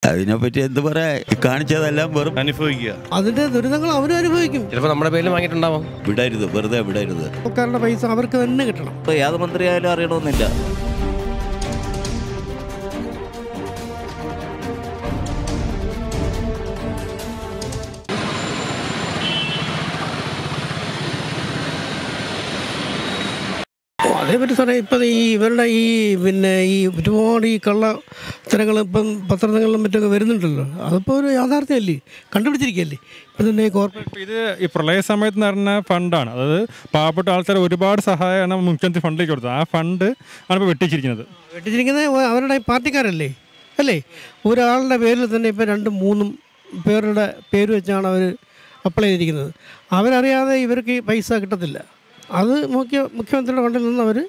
അതിനെപ്പറ്റി എന്ത് പറയാ കാണിച്ചതെല്ലാം വെറും അനുഭവിക്കുക അതിന്റെ ദുരിതങ്ങൾ അവരും അനുഭവിക്കും ചിലപ്പോൾ നമ്മുടെ പേരിൽ വാങ്ങിയിട്ടുണ്ടാവാം വിടരുത് വെറുതെ വിടരുത് സർക്കാരിന്റെ പൈസ അവർക്ക് തന്നെ കിട്ടണം ഇപ്പോൾ ഏത് മന്ത്രിയായാലും അറിയണമെന്നില്ല ഓ, അതേപറ്റി സാറേ ഇപ്പം ഈ ഇവരുടെ ഈ പിന്നെ ഈ ഒരുപാട് ഈ കള്ളത്തരങ്ങൾ ഇപ്പം പത്രങ്ങളിലും മറ്റൊക്കെ വരുന്നുണ്ടല്ലോ അതിപ്പോൾ ഒരു യാഥാർത്ഥ്യമല്ലേ കണ്ടുപിടിച്ചിരിക്കുകയല്ലേ ഇപ്പം തന്നെ ഈ കോർപ്പറേറ്റ് ഇപ്പം ഇത് ഈ പ്രളയ സമയത്ത് നടന്ന ഫണ്ടാണ് അതായത് പാവപ്പെട്ട ആൾക്കാർ ഒരുപാട് സഹായമാണ് മുഖ്യമന്ത്രി ഫണ്ടിലേക്ക് കൊടുത്തത് ആ ഫണ്ട് ആണ് ഇപ്പോൾ വെട്ടിച്ചിരിക്കുന്നത് വെട്ടിച്ചിരിക്കുന്നത് അവരുടെ പാർട്ടിക്കാരല്ലേ അല്ലേ ഒരാളുടെ പേരിൽ തന്നെ ഇപ്പം രണ്ടും മൂന്നും പേരുടെ പേര് വെച്ചാണ് അവർ അപ്ലൈ ചെയ്തിരിക്കുന്നത് അവരറിയാതെ ഇവർക്ക് ഈ പൈസ കിട്ടത്തില്ല അത് മുഖ്യ മുഖ്യമന്ത്രിയുടെ ഫണ്ടിൽ നിന്ന് അവർ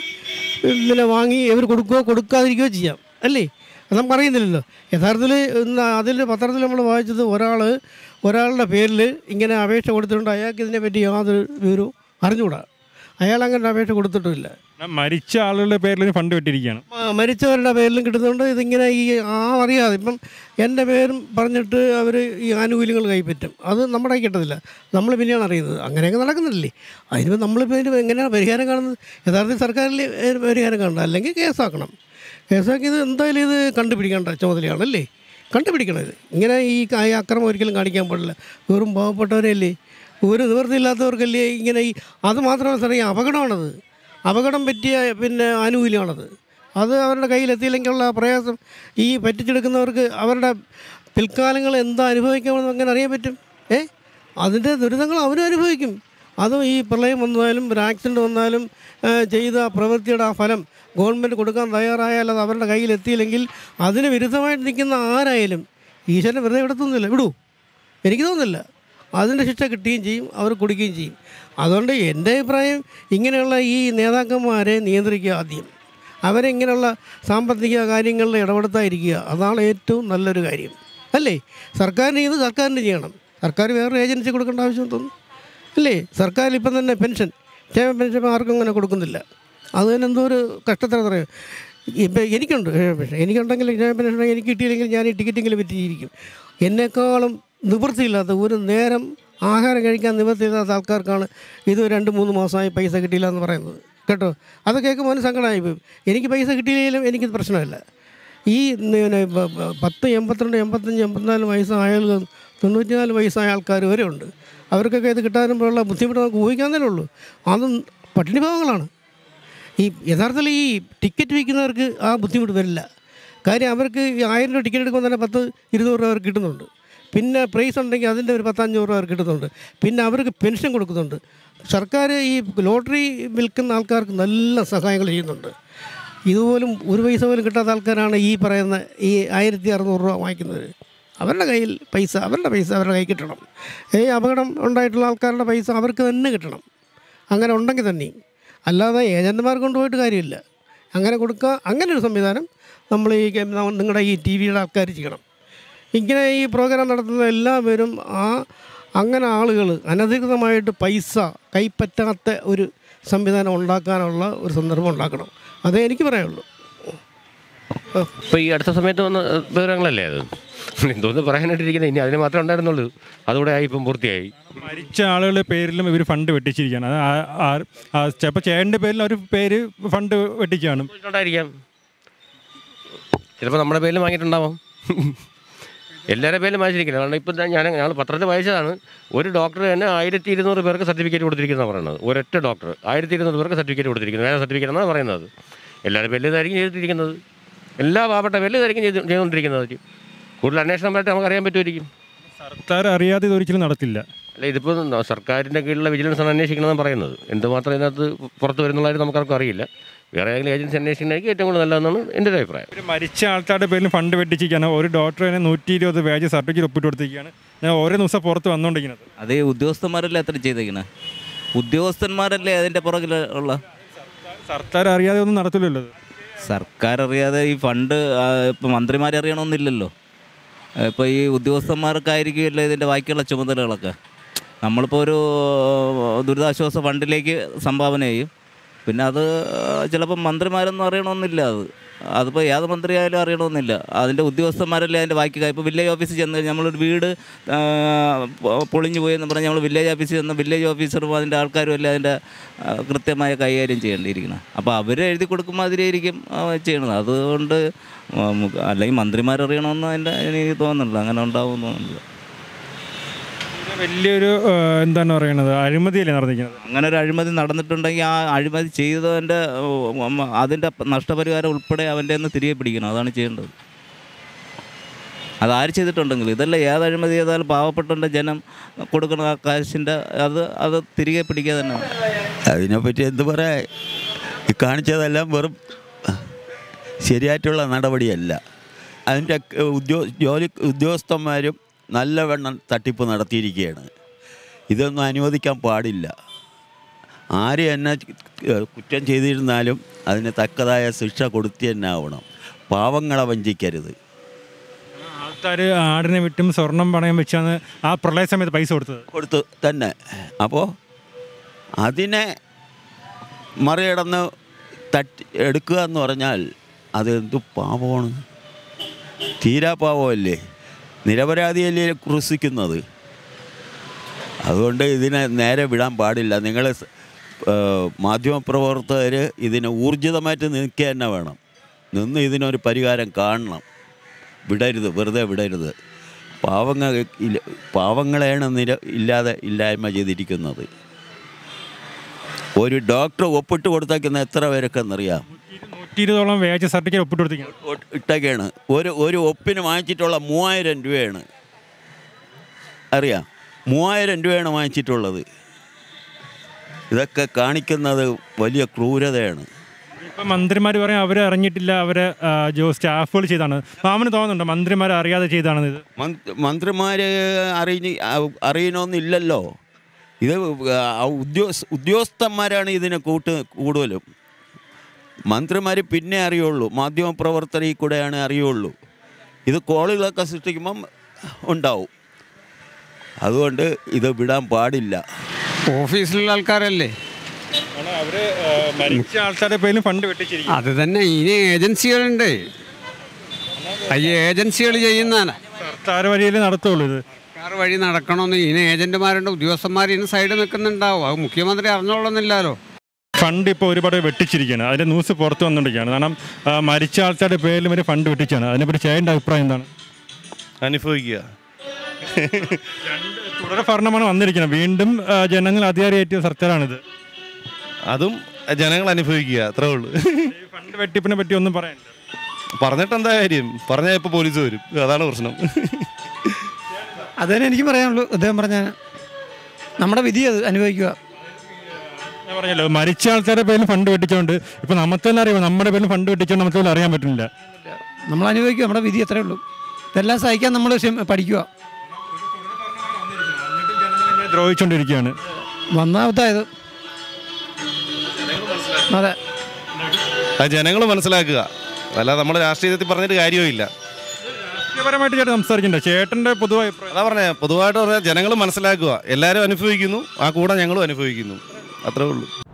പിന്നെ വാങ്ങി ഇവർ കൊടുക്കുകയോ കൊടുക്കാതിരിക്കുകയോ ചെയ്യാം അല്ലേ അത് നമുക്ക് അറിയുന്നില്ലല്ലോ യഥാർത്ഥത്തിൽ ഇന്ന് അതിൽ പത്രത്തിൽ നമ്മൾ വായിച്ചത് ഒരാൾ ഒരാളുടെ പേരിൽ ഇങ്ങനെ അപേക്ഷ കൊടുത്തിട്ടുണ്ട് അയാൾക്ക് ഇതിനെപ്പറ്റി യാതൊരു വിവരവും അറിഞ്ഞുകൂടാ അയാൾ അങ്ങനെ അപേക്ഷ കൊടുത്തിട്ടുമില്ല എന്നാൽ മരിച്ച ആളുകളുടെ പേരിൽ ഒരു ഫണ്ട് വെട്ടിയിരിക്കുകയാണ് മ- മരിച്ചവരുടെ പേരിലും കിട്ടുന്നുണ്ട് ഇതിങ്ങനെ ഈ ആ അറിയാതെ ഇപ്പം എൻ്റെ പേരും പറഞ്ഞിട്ട് അവർ ഈ ആനുകൂല്യങ്ങൾ കൈപ്പറ്റും അത് നമ്മുടെ കിട്ടത്തില്ല നമ്മൾ പിന്നെയാണ് അറിയുന്നത് അങ്ങനെയൊക്കെ നടക്കുന്നില്ലേ അതിന് നമ്മളിപ്പോൾ ഇതിന് എങ്ങനെയാണ് പരിഹാരം കാണുന്നത് യഥാർത്ഥത്തിൽ സർക്കാരിൽ ഇതിന് പരിഹാരം കാണണം അല്ലെങ്കിൽ കേസാക്കണം കേസാക്കി ഇത് എന്തായാലും ഇത് കണ്ടുപിടിക്കേണ്ട ചുമതലയാണല്ലേ കണ്ടുപിടിക്കണം ഇത് ഇങ്ങനെ ഈ ക- ഈ അക്രമം ഒരിക്കലും കാണിക്കാൻ പാടില്ല വെറും പാവപ്പെട്ടവരല്ലേ ഒരു നിവൃത്തിയില്ലാത്തവർക്കല്ലേ ഇങ്ങനെ ഈ അത് മാത്രമല്ല സാറേ ഈ അപകടമാണത് അപകടം പറ്റിയ പിന്നെ ആനുകൂല്യമാണത് അത് അവരുടെ കയ്യിലെത്തിയില്ലെങ്കിലുള്ള പ്രയാസം ഈ പറ്റിച്ചെടുക്കുന്നവർക്ക് അവരുടെ പിൽക്കാലങ്ങൾ എന്താ അനുഭവിക്കാമെന്ന് അങ്ങനെ അറിയാൻ പറ്റും ഏ അതിൻ്റെ ദുരിതങ്ങൾ അവരും അനുഭവിക്കും അതും ഈ പ്രളയം വന്നാലും ഒരു ആക്സിഡൻറ്റ് വന്നാലും ആ, ചെയ്ത പ്രവൃത്തിയുടെ ആ ഫലം ഗവൺമെൻറ് കൊടുക്കാൻ തയ്യാറായാൽ അത് അവരുടെ കയ്യിലെത്തിയില്ലെങ്കിൽ അതിന് വിരുദ്ധമായിട്ട് നിൽക്കുന്ന ആരായാലും ഈശ്വരനെ വെറുതെ വിടത്തൊന്നുമില്ല വിടൂ എനിക്ക് തോന്നുന്നില്ല അതിൻ്റെ ശിക്ഷ കിട്ടുകയും ചെയ്യും അവർ കൊടുക്കുകയും ചെയ്യും അതുകൊണ്ട് എൻ്റെ അഭിപ്രായം ഇങ്ങനെയുള്ള ഈ നേതാക്കന്മാരെ നിയന്ത്രിക്കുക ആദ്യം അവരെ ഇങ്ങനെയുള്ള സാമ്പത്തിക കാര്യങ്ങളിൽ ഇടപെടുത്താതിരിക്കുക അതാണ് ഏറ്റവും നല്ലൊരു കാര്യം അല്ലേ സർക്കാരിന് ഇത് സർക്കാരിന് ചെയ്യണം സർക്കാർ വേറൊരു ഏജൻസി കൊടുക്കേണ്ട ആവശ്യം തോന്നുന്നു അല്ലേ സർക്കാർ ഇപ്പം തന്നെ പെൻഷൻ ക്ഷേമ പെൻഷൻ ഇപ്പം ആർക്കും അങ്ങനെ കൊടുക്കുന്നില്ല അത് തന്നെ എന്തോ ഒരു കഷ്ടത്തരം പറയാം ഇപ്പം എനിക്കുണ്ട് ക്ഷേമ പെൻഷൻ എനിക്കുണ്ടെങ്കിൽ ക്ഷേമ പെൻഷൻ എനിക്ക് കിട്ടിയില്ലെങ്കിൽ ഞാൻ ഈ ടിക്കറ്റെങ്കിലും പറ്റിയിരിക്കും എന്നെക്കാളും നിവൃത്തിയില്ലാത്ത ഒരു നേരം ആഹാരം കഴിക്കാൻ നിവൃത്തിയില്ലാത്ത ആൾക്കാർക്കാണ് ഇത് രണ്ട് മൂന്ന് മാസമായി പൈസ കിട്ടിയില്ല എന്ന് പറയുന്നത് കേട്ടോ അത് കേൾക്കുമ്പോൾ അവന് സങ്കടമായി പോയി എനിക്ക് പൈസ കിട്ടിയില്ലെങ്കിലും എനിക്കിത് പ്രശ്നമില്ല ഈ പിന്നെ പ- പ- പത്ത് എൺപത്തിരണ്ട് എൺപത്തഞ്ച് എൺപത്തിനാല് വയസ്സായ ആളുകൾ തൊണ്ണൂറ്റിനാല് വയസ്സായ ആൾക്കാർ വരെ ഉണ്ട് അവർക്കൊക്കെ ഇത് കിട്ടാനുമ്പോഴുള്ള ബുദ്ധിമുട്ട് നമുക്ക് ഊഹിക്കാന്നേ ഉള്ളൂ അതും പട്ടിണി ഭാവങ്ങളാണ് ഈ യഥാർത്ഥത്തിൽ ഈ ടിക്കറ്റ് വിൽക്കുന്നവർക്ക് ആ ബുദ്ധിമുട്ട് വരില്ല കാര്യം അവർക്ക് ഈ ആയിരം രൂപ ടിക്കറ്റ് എടുക്കുമ്പോൾ തന്നെ പത്ത് ഇരുന്നൂറ് രൂപ അവർക്ക് കിട്ടുന്നുണ്ട് പിന്നെ പ്രൈസ് ഉണ്ടെങ്കിൽ അതിൻ്റെ ഒരു പത്തഞ്ഞൂറ് രൂപ അവർക്ക് കിട്ടുന്നുണ്ട് പിന്നെ അവർക്ക് പെൻഷൻ കൊടുക്കുന്നുണ്ട് സർക്കാർ ഈ ലോട്ടറി വിൽക്കുന്ന ആൾക്കാർക്ക് നല്ല സഹായങ്ങൾ ചെയ്യുന്നുണ്ട് ഇതുപോലും ഒരു പൈസ പോലും കിട്ടാത്ത ആൾക്കാരാണ് ഈ പറയുന്ന ഈ ആയിരത്തി അറുന്നൂറ് രൂപ വാങ്ങിക്കുന്നത് അവരുടെ കയ്യിൽ പൈസ അവരുടെ പൈസ അവരുടെ കയ്യിൽ കിട്ടണം ഈ അപകടം ഉണ്ടായിട്ടുള്ള ആൾക്കാരുടെ പൈസ അവർക്ക് തന്നെ കിട്ടണം അങ്ങനെ ഉണ്ടെങ്കിൽ തന്നെ അല്ലാതെ ഏജൻറ്റുമാർ കൊണ്ടുപോയിട്ട് കാര്യമില്ല അങ്ങനെ കൊടുക്കുക അങ്ങനെ ഒരു സംവിധാനം നമ്മൾ ഈ കെ- ന- നിങ്ങളുടെ ഈ ടി വിയുടെ ആൾക്കാർ ചെയ്യണം ഇങ്ങനെ ഈ പ്രോഗ്രാം നടത്തുന്ന എല്ലാവരും ആ അങ്ങനെ ആളുകൾ അനധികൃതമായിട്ട് പൈസ കൈപ്പറ്റാത്ത ഒരു സംവിധാനം ഉണ്ടാക്കാനുള്ള ഒരു സന്ദർഭം ഉണ്ടാക്കണം അതേ എനിക്ക് പറയാനുള്ളൂ ഇപ്പോൾ ഈ അടുത്ത സമയത്ത് വന്ന ഏഹ്, വിവരങ്ങളല്ലേ അത് എന്തോന്ന് പറയാനായിട്ടിരിക്കുന്നത് ഇനി അതിന് മാത്രമേ ഉണ്ടായിരുന്നുള്ളൂ അതുകൂടെ ആയി ഇപ്പം പൂർത്തിയായി മരിച്ച ആളുകളുടെ പേരിലും ഇവർ ഫണ്ട് വെട്ടിച്ചിരിക്കുകയാണ് അത് ആ- ആ- ആ ചിലപ്പോൾ ചേട്ടൻ്റെ പേരിൽ അവർ പേര് ഫണ്ട് വെട്ടിക്കുകയാണ് ഉണ്ടായിരിക്കാം ചിലപ്പോൾ നമ്മുടെ പേരിൽ വാങ്ങിയിട്ടുണ്ടാവാം എല്ലാവരുടെ പേരിലും വാങ്ങിച്ചിരിക്കില്ല കാരണം ഇപ്പം ഞാൻ ഞങ്ങൾ പത്രത്തിൽ വായിച്ചതാണ് ഒരു ഡോക്ടർ തന്നെ ആയിരത്തി ഇരുന്നൂറ് പേർക്ക് സർട്ടിഫിക്കറ്റ് കൊടുത്തിരിക്കുന്നതാണ് പറയുന്നത് ഒരൊറ്റ ഡോക്ടർ ആയിരത്തി ഇരുന്നൂറ് പേർക്ക് സർട്ടിഫിക്കറ്റ് കൊടുത്തിരിക്കുന്നത് വേറെ സർട്ടിഫിക്കറ്റ് എന്നാണ് പറയുന്നത് എല്ലാവരുടെ പേരിലും ഇതായിരിക്കും ചെയ്തിരിക്കുന്നത് എല്ലാ പാവപ്പെട്ട പേരിലും ഇതായിരിക്കും ചെയ്ത് ചെയ്തുകൊണ്ടിരിക്കുന്നത് കൂടുതൽ അന്വേഷണം പറ്റി നമുക്ക് അറിയാൻ പറ്റുമായിരിക്കും സർക്കാർ അറിയാതെ ഇത് ഒരിക്കലും നടത്തില്ല അല്ല ഇതിപ്പോൾ സർക്കാരിൻ്റെ കീഴിലുള്ള വിജിലൻസാണ് അന്വേഷിക്കണമെന്ന് പറയുന്നത് എന്തുമാത്രം ഇതിനകത്ത് പുറത്ത് വരുന്നുള്ളതായിട്ട് നമുക്കാർക്കും അറിയില്ല വേറെ ഏതെങ്കിലും ഏജൻസി അന്വേഷിക്കുന്നതായിരിക്കും ഏറ്റവും കൂടുതൽ നല്ലതെന്നാണ് എൻ്റെ ഒരു അഭിപ്രായം ഒരു മരിച്ച ആൾക്കാരുടെ പേരിൽ ഫണ്ട് വെട്ടിച്ചിരിക്കുകയാണ് ഒരു ഡോക്ടർ തന്നെ നൂറ്റി ഇരുപത് പേജ് സർട്ടിഫിക്കറ്റ് ഒപ്പിട്ട് കൊടുത്തിരിക്കുകയാണ് ഞാൻ ഓരോ ദിവസം പുറത്ത് വന്നുകൊണ്ടിരിക്കുന്നത് അത് ഈ ഉദ്യോഗസ്ഥന്മാരല്ലേ അത്ര ചെയ്തേക്കണേ ഉദ്യോഗസ്ഥന്മാരല്ലേ അതിൻ്റെ പുറകിൽ ഉള്ള സർക്കാർ അറിയാതെ ഒന്നും നടത്തില്ലല്ലോ ഇത്. സർക്കാർ അറിയാതെ ഈ ഫണ്ട് ഇപ്പം മന്ത്രിമാരെ അറിയണമെന്നില്ലല്ലോ ഇപ്പോൾ ഈ ഉദ്യോഗസ്ഥന്മാർക്കായിരിക്കുമല്ലോ ഇതിൻ്റെ ബാക്കിയുള്ള ചുമതലകളൊക്കെ നമ്മളിപ്പോൾ ഒരു ദുരിതാശ്വാസ ഫണ്ടിലേക്ക് സംഭാവന ചെയ്യും പിന്നെ അത് ചിലപ്പോൾ മന്ത്രിമാരൊന്നും അറിയണമെന്നില്ല അത് അതിപ്പോൾ ഏത് മന്ത്രിയായാലും അറിയണമെന്നില്ല അതിൻ്റെ ഉദ്യോഗസ്ഥന്മാരല്ലേ അതിൻ്റെ ബാക്കി കാര്യം ഇപ്പോൾ വില്ലേജ് ഓഫീസിൽ ചെന്ന് കഴിഞ്ഞാൽ നമ്മളൊരു വീട് ആ, പൊ- പൊളിഞ്ഞു പോയി എന്ന് പറഞ്ഞാൽ നമ്മൾ വില്ലേജ് ഓഫീസിൽ ചെന്ന് വില്ലേജ് ഓഫീസറും അതിൻ്റെ ആൾക്കാരും എല്ലാം അതിൻ്റെ ആ, കൃത്യമായ കൈകാര്യം ചെയ്യേണ്ടിയിരിക്കണം അപ്പോൾ അവർ എഴുതി കൊടുക്കും മാതിരിയായിരിക്കും ആ, ചെയ്യണത് അതുകൊണ്ട് നമുക്ക് അല്ലെങ്കിൽ മന്ത്രിമാരറിയണമെന്ന് അതിൻ്റെ എനിക്ക് തോന്നുന്നില്ല അങ്ങനെ ഉണ്ടാവുമെന്ന് തോന്നുന്നില്ല ഇത് വലിയൊരു ആ, എന്താണ് പറയുന്നത് അഴിമതിയല്ലേ നടന്നിരിക്കുന്നത് അങ്ങനെ ഒരു അഴിമതി നടന്നിട്ടുണ്ടെങ്കിൽ ആ അഴിമതി ചെയ്തതിൻ്റെ ഉം, അതിൻ്റെ നഷ്ടപരിഹാരം ഉൾപ്പെടെ അവൻ്റെ നിന്ന് തിരികെ പിടിക്കണം അതാണ് ചെയ്യേണ്ടത് അതാര് ചെയ്തിട്ടുണ്ടെങ്കിൽ ഇതല്ല ഏത് അഴിമതി ചെയ്താലും പാവപ്പെട്ട ജനം കൊടുക്കുന്ന ആ കാശിൻ്റെ അത് അത് തിരികെ പിടിക്കുക തന്നെ വേണം. അതിനെപ്പറ്റി എന്ത് പറയാ ഈ കാണിച്ചതെല്ലാം വെറും ശരിയായിട്ടുള്ള നടപടിയല്ല അതിൻ്റെ ഉദ്യോ ജോലി ഉദ്യോഗസ്ഥന്മാരും നല്ലവണ്ണം തട്ടിപ്പ് നടത്തിയിരിക്കുകയാണ് ഇതൊന്നും അനുവദിക്കാൻ പാടില്ല ആര് എന്നെ കുറ്റം ചെയ്തിരുന്നാലും അതിന് തക്കതായ ശിക്ഷ കൊടുത്തു തന്നെ ആവണം പാവങ്ങളെ വഞ്ചിക്കരുത് ആൾക്കാർ ആടിനെ വിറ്റും സ്വർണം പണയം വെച്ചാണ് ആ പ്രളയ സമയത്ത് പൈസ കൊടുത്തത് കൊടുത്തു തന്നെ അപ്പോൾ അതിനെ മറികടന്ന് തട്ടി എടുക്കുക എന്ന് പറഞ്ഞാൽ അത് എന്തു പാപമാണ് തീരാ പാപമല്ലേ നിരപരാധിയല്ലേ ക്രൂശിക്കുന്നത് അതുകൊണ്ട് ഇതിനെ നേരെ വിടാൻ പാടില്ല നിങ്ങൾ മാധ്യമപ്രവർത്തകർ ഇതിനെ ഊർജിതമായിട്ട് നിൽക്കുക തന്നെ വേണം നിന്ന് ഇതിനൊരു പരിഹാരം കാണണം വിടരുത് വെറുതെ വിടരുത് പാവങ്ങൾ ഇല്ല പാവങ്ങളെയാണ് നിര ഇല്ലാതെ ഇല്ലായ്മ ചെയ്തിരിക്കുന്നത് ഒരു ഡോക്ടർ ഒപ്പിട്ട് കൊടുത്തേക്കുന്ന എത്ര പേരൊക്കെ എന്നറിയാം നൂറ്റി ഇരുപതോളം വേജ് സർട്ടിഫിക്കറ്റ് ഒപ്പിട്ട് കൊടുത്തിരിക്കുകയാണ് ഒ- ഇട്ടൊക്കെയാണ് ഒരു ഒരു ഒപ്പിന് വാങ്ങിച്ചിട്ടുള്ള മൂവായിരം രൂപയാണ് അറിയാം മൂവായിരം രൂപയാണ് വാങ്ങിച്ചിട്ടുള്ളത് ഇതൊക്കെ കാണിക്കുന്നത് വലിയ ക്രൂരതയാണ് ഇപ്പം മന്ത്രിമാർ പറയും അവർ അറിഞ്ഞിട്ടില്ല അവരെ ആ, ജോ സ്റ്റാഫുകൾ ചെയ്താണ് മാമന് തോന്നുന്നുണ്ടോ മന്ത്രിമാർ അറിയാതെ ചെയ്താണെന്ന് ഇത് മന്ത്രിമാർ അറിഞ്ഞ് അ- അറിയണമെന്നില്ലല്ലോ ഇത് ആ ഉദ്യോഗ ഉദ്യോഗസ്ഥന്മാരാണ് ഇതിനെ കൂട്ട് കൂടുതലും മന്ത്രിമാർ പിന്നെ അറിയുള്ളൂ മാധ്യമപ്രവർത്തകരിൽ കൂടെയാണ് അറിയുള്ളൂ ഇത് കോളുകളൊക്കെ സൃഷ്ടിക്കുമ്പം ഉണ്ടാവും അതുകൊണ്ട് ഇത് വിടാൻ പാടില്ല ഓഫീസിലുള്ള ആൾക്കാരല്ലേ അവർ മരിച്ച ആൾക്കാരുടെ പേരിലും ഫണ്ട് വെട്ടിച്ചിരിക്കും അത് തന്നെ ഇനി ഏജൻസികളുണ്ട് ഈ ഏജൻസികൾ ചെയ്യുന്നതാണ് സർക്കാർ വഴിയല്ലേ നടത്തുള്ളൂ ഇത് സർക്കാർ വഴി നടക്കണമെന്ന് ഇനി ഏജന്റുമാരുണ്ട് ഉദ്യോഗസ്ഥന്മാർ ഇനി സൈഡിൽ നിൽക്കുന്നുണ്ടാവും അത് മുഖ്യമന്ത്രി അറിഞ്ഞോളന്നില്ലല്ലോ ഫണ്ട് ഇപ്പോൾ ഒരുപാട് വെട്ടിച്ചിരിക്കുകയാണ് അതിൻ്റെ ന്യൂസ് പുറത്ത് വന്നുകൊണ്ടിരിക്കുകയാണ് കാരണം ആ, മരിച്ച ആൾക്കാരുടെ പേരിലും ഒരു ഫണ്ട് വെട്ടിച്ചാണ് അതിനെപ്പറ്റി ചേട്ടൻ്റെ അഭിപ്രായം എന്താണ് അനുഭവിക്കുക തുടരെ ഭരണമാണ് വന്നിരിക്കുന്നത് വീണ്ടും ആ, ജനങ്ങൾ അധികാരിയേറ്റിയ സർക്കാരാണിത് അതും ജനങ്ങൾ അനുഭവിക്കുക അത്രേ ഉള്ളൂ ഈ ഫണ്ട് വെട്ടിപ്പിനെ പറ്റി ഒന്നും പറയാനില്ല പറഞ്ഞിട്ട് എന്താ കാര്യം പറഞ്ഞാൽ ഇപ്പോൾ പോലീസ് വരും അതാണ് പ്രശ്നം അത് തന്നെ എനിക്ക് പറയാനുള്ളൂ അദ്ദേഹം പറഞ്ഞ നമ്മുടെ വിധി അത് അനുഭവിക്കുക ഞാൻ പറഞ്ഞല്ലോ മരിച്ച ആൾക്കാരുടെ പേരിൽ ഫണ്ട് വെട്ടിച്ചുകൊണ്ട് ഇപ്പം നമുക്ക് തന്നെ അറിയാം നമ്മുടെ പേരിൽ ഫണ്ട് വെട്ടിച്ചുകൊണ്ട് നമുക്ക് പോലും അറിയാൻ പറ്റുന്നില്ല നമ്മൾ അനുഭവിക്കുക നമ്മുടെ വിധി അത്രേ ഉള്ളൂ ഇതെല്ലാം സഹിക്കാൻ നമ്മൾ ക്ഷമ- പഠിക്കുക ഇങ്ങനെ ദ്രോഹിച്ചുകൊണ്ടിരിക്കുകയാണ് വന്നാമത്തായത് അതെ അത് ജനങ്ങൾ മനസ്സിലാക്കുക അല്ലാതെ നമ്മുടെ രാഷ്ട്രീയത്തിൽ പറഞ്ഞിട്ട് കാര്യവുമില്ല രാഷ്ട്രീയപരമായിട്ട് ചേട്ടൻ സംസാരിക്കണ്ട ചേട്ടൻ്റെ പൊതുവായ അഭിപ്രായം അതാ പറഞ്ഞേ പൊതുവായിട്ട് പറഞ്ഞാൽ ജനങ്ങൾ മനസ്സിലാക്കുക എല്ലാവരും അനുഭവിക്കുന്നു ആ കൂടെ ഞങ്ങളും അനുഭവിക്കുന്നു അത്രേ ഉള്ളൂ